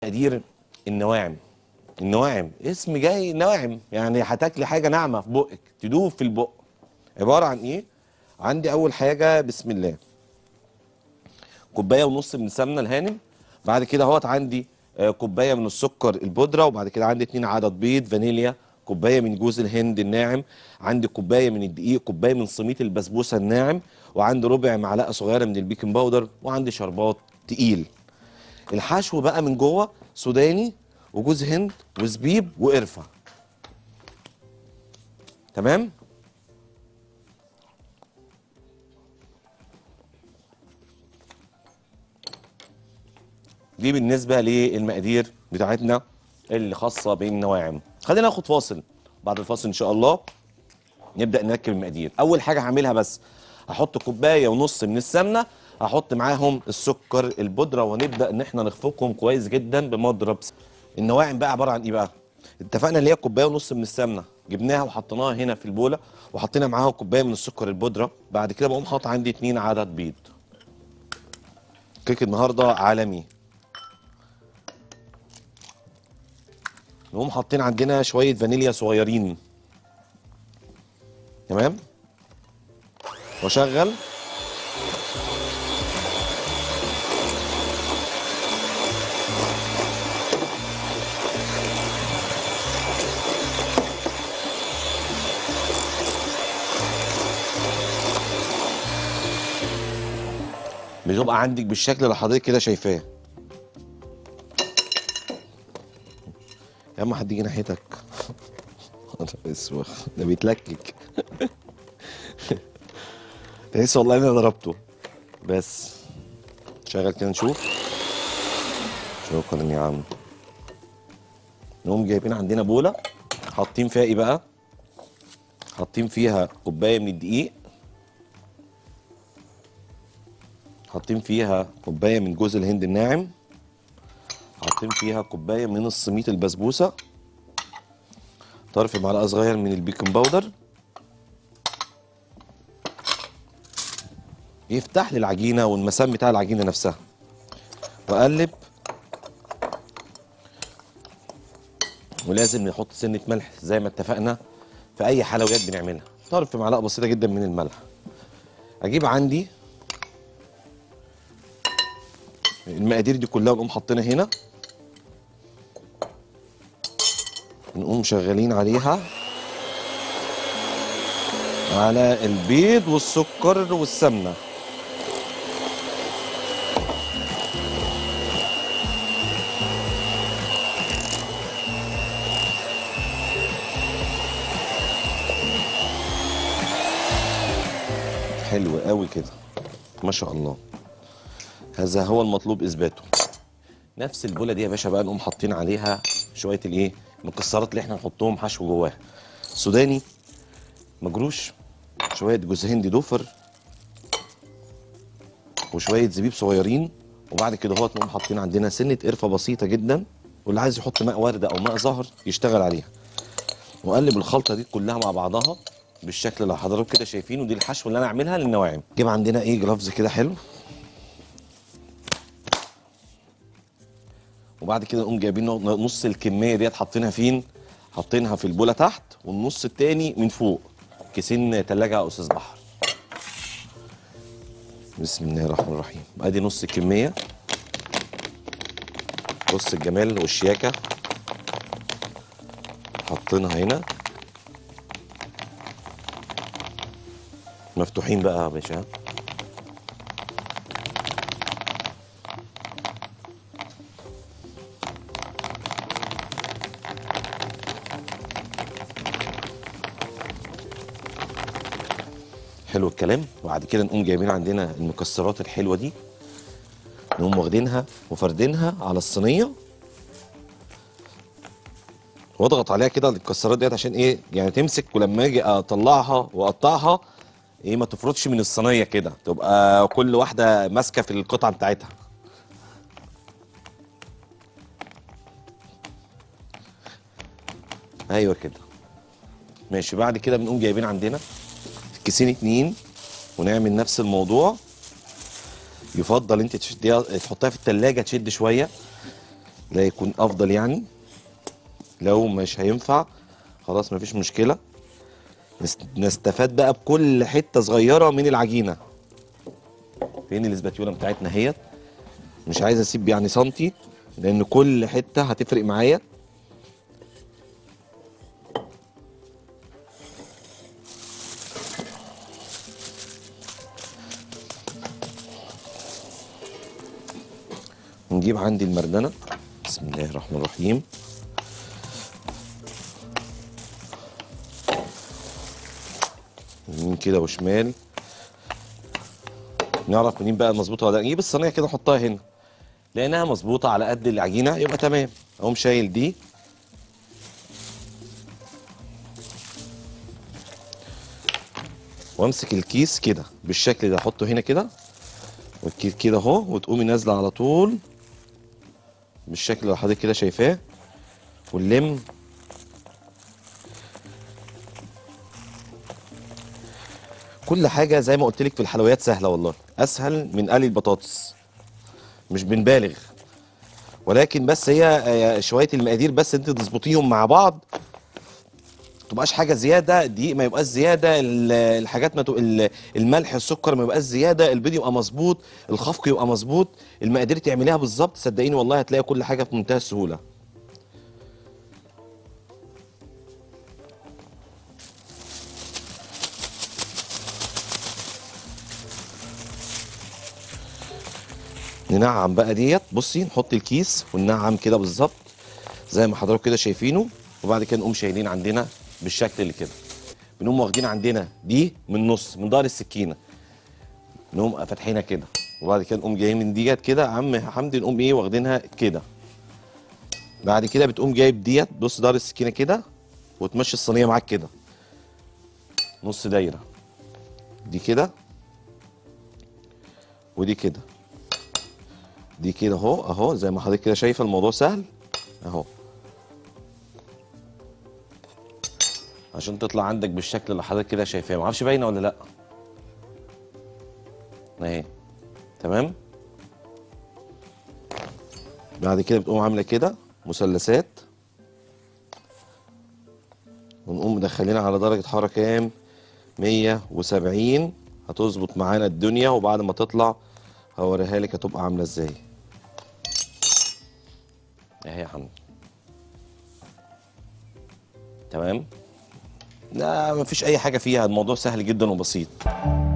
مقادير النواعم النواعم اسم جاي نواعم يعني هتاكلي حاجه ناعمه في بقك تدوب في البق عباره عن ايه عندي اول حاجه بسم الله كوبايه ونص من السمنه الهانم بعد كده اهوت عندي آه، كوبايه من السكر البودره وبعد كده عندي اتنين عدد بيض فانيليا كوبايه من جوز الهند الناعم عندي كوبايه من الدقيق كوبايه من سميط البسبوسه الناعم وعندي ربع معلقه صغيره من البيكنج باودر وعندي شربات تقيل الحشو بقى من جوه سوداني وجوز هند وزبيب وقرفه تمام دي بالنسبه للمقادير بتاعتنا اللي خاصه بالنواعم خلينا ناخد فاصل بعد الفاصل ان شاء الله نبدا نركب المقادير اول حاجه هعملها بس هحط كوبايه ونص من السمنه هحط معاهم السكر البودره ونبدا ان احنا نخفقهم كويس جدا بمضرب س- النواعم بقى عباره عن ايه بقى اتفقنا ان هي كوبايه ونص من السمنه جبناها وحطيناها هنا في البوله وحطينا معاها كوبايه من السكر البودره بعد كده بقوم حاطط عندي اتنين عدد بيض كيك النهارده عالمي نقوم حاطين عندنا شويه فانيليا صغيرين تمام واشغل بتبقى عندك بالشكل اللي حضرتك كده شايفاه يا عم حد يجي ناحيتك أنا اسوخ ده بيتلكك تحس والله اني ضربته بس شغل كده نشوف شكرا يا عم نقوم جايبين عندنا بوله حاطين فيها ايه بقى حاطين فيها كوبايه من الدقيق حاطين فيها كوبايه من جوز الهند الناعم حاطين فيها كوبايه من السميط البسبوسه طرف معلقه صغير من البيكنج باودر يفتح لي العجينه والمسام بتاع العجينه نفسها واقلب ولازم نحط سنه ملح زي ما اتفقنا في اي حلويات بنعملها طرف معلقه بسيطه جدا من الملح اجيب عندي المقادير دي كلها ونقوم حاطينها هنا نقوم شغالين عليها على البيض والسكر والسمنه حلو قوي كده ما شاء الله هذا هو المطلوب اثباته نفس البوله دي يا باشا بقى نقوم حاطين عليها شويه الايه المكسرات اللي احنا نحطهم حشو جواها سوداني مجروش شويه جوز هندي دوفر وشويه زبيب صغيرين وبعد كده هو نقوم حاطين عندنا سنه قرفه بسيطه جدا واللي عايز يحط ماء ورده او ماء زهر يشتغل عليها وقلب الخلطه دي كلها مع بعضها بالشكل اللي حضراتكم كده شايفينه دي الحشو اللي انا اعملها للنواعم جيب عندنا ايه جلافز كده حلو وبعد كده نقوم جايبين نص الكميه ديت حاطينها فين حاطينها في البوله تحت والنص التاني من فوق كيسين تلاجة يا استاذ بحر بسم الله الرحمن الرحيم ادي نص الكميه بص الجمال والشياكه حاطينها هنا مفتوحين بقى يا باشا حلو الكلام وبعد كده نقوم جايبين عندنا المكسرات الحلوه دي نقوم واخدينها وفردينها على الصينيه واضغط عليها كده المكسرات ديت عشان ايه يعني تمسك ولما اجي اطلعها واقطعها ايه ما تفرطش من الصينيه كده تبقى كل واحده ماسكه في القطعه بتاعتها ايوه كده ماشي بعد كده بنقوم جايبين عندنا كيسين اتنين ونعمل نفس الموضوع يفضل انت تشديها تحطها في التلاجة تشد شوية لا يكون افضل يعني لو مش هينفع خلاص مفيش مشكله نست- نستفاد بقى بكل حته صغيره من العجينه فين الاسباتيولا بتاعتنا اهيت مش عايز اسيب يعني سنتي لان كل حته هتفرق معايا نجيب عندي المردنه بسم الله الرحمن الرحيم يمين كده وشمال نعرف منين بقى مظبوطه ولا لا نجيب الصينيه كده نحطها هنا لانها مظبوطه على قد العجينه يبقى تمام اقوم شايل دي وامسك الكيس كده بالشكل ده احطه هنا كده والكيس كده اهو وتقومي نازله على طول بالشكل اللي حضرتك كده شايفاه ونلم كل حاجه زي ما قلت لك في الحلويات سهله والله اسهل من قلي البطاطس مش بنبالغ ولكن بس هي آه، شويه المقادير بس انت تظبطيهم مع بعض تبقاش حاجه زياده دي ما يبقاش زياده ال- الحاجات ما تبقى- ال- الملح السكر ما يبقاش زياده البيض يبقى مظبوط الخفق يبقى مظبوط المقادير تعمليها بالظبط صدقيني والله هتلاقي كل حاجه في منتهى السهوله ننعم بقى ديت بصي نحط الكيس وننعم كده بالظبط زي ما حضراتكم كده شايفينه وبعد كده نقوم شايلين عندنا بالشكل اللي كده بنقوم واخدين عندنا دي من النص من ظهر السكينه نقوم فاتحينها كده وبعد كده نقوم جايين من ديت كده يا عم حمدي نقوم ايه واخدينها كده بعد كده بتقوم جايب ديت بص ظهر السكينه كده وتمشي الصينيه معاك كده نص دايره دي كده ودي كده دي كده اهو اهو زي ما حضرتك كده شايفه الموضوع سهل اهو عشان تطلع عندك بالشكل اللي حضرتك كده شايفاه ما اعرفش باينه ولا لا اهي تمام بعد كده بتقوم عامله كده مثلثات ونقوم مدخلينها على درجه حراره كام 170 هتظبط معانا الدنيا وبعد ما تطلع هوريها لك هتبقى عامله ازاي اهي يا حمد تمام لا مفيش اي حاجه فيها الموضوع سهل جدا وبسيط